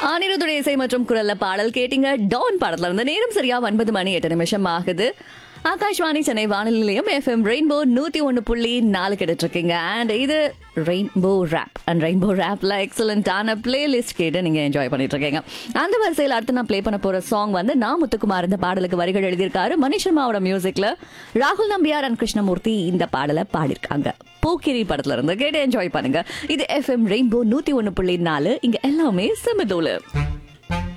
அனிருத்துடைய இசை மற்றும் குரல்ல பாடல் கேட்டீங்க டான் பாடத்துல இருந்து நேரம் சரியா ஒன்பது மணி எட்டு நிமிஷம் ஆகுது ஆகாஷ்வாணி சென்னை வானொலி நிலையம் எஃப்எம் ரெயின்போ நூத்தி ஒன்னு புள்ளி நாலு கேட்டுட்டு இருக்கீங்க அண்ட் இது ரெயின்போ ரேப் அண்ட் ரெயின்போ ரேப்ல எக்ஸலண்டான பிளேலிஸ்ட் கேட்டு நீங்க என்ஜாய் பண்ணிட்டு இருக்கீங்க அந்த வரிசையில் அடுத்து நான் ப்ளே பண்ண போற சாங் வந்து நான் முத்துக்குமார் இந்த பாடலுக்கு வரிகள் எழுதியிருக்காரு மணிஷ் சர்மாவோட மியூசிக்ல ராகுல் நம்பியார் அண்ட் கிருஷ்ணமூர்த்தி இந்த பாடலை பாடியிருக்காங்க போக்கிரி படத்துல இருந்து கேட்டு என்ஜாய் பண்ணுங்க இது எஃப்எம் ரெயின்போ நூத்தி ஒன்னு புள்ளி நாலு இங்க எல்லாமே செமதோலு